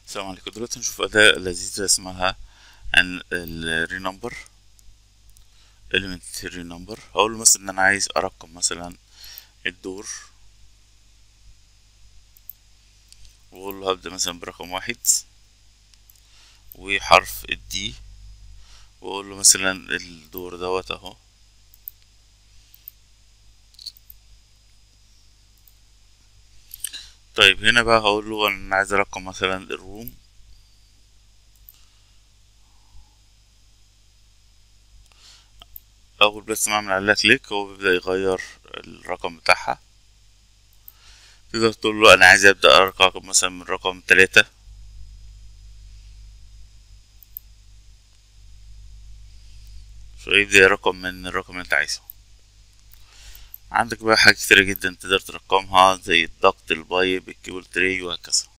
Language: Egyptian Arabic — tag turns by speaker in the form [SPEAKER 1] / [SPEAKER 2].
[SPEAKER 1] السلام عليكم دلوقتي نشوف أداة لذيذة اسمها عن الرينمبر element رينمبر هقول له مثلا إن أنا عايز أرقم مثلا الدور وأقول له هبدأ مثلا برقم واحد وحرف الدي وأقول له مثلا الدور دوت أهو طيب هنا بقى هقول له أنا عايز أرقم مثلا الروم اول بس ما اعمل عليها كليك هو بيبدأ يغير الرقم بتاعها تقدر تقول له انا عايز ابدأ ارقم مثلا من رقم تلاتة فيبدأ يرقم من الرقم اللي انت عايزه عندك بقى حاجات كتيرة جدا تقدر ترقمها زي الضغط البايب الكيبل تري وهكذا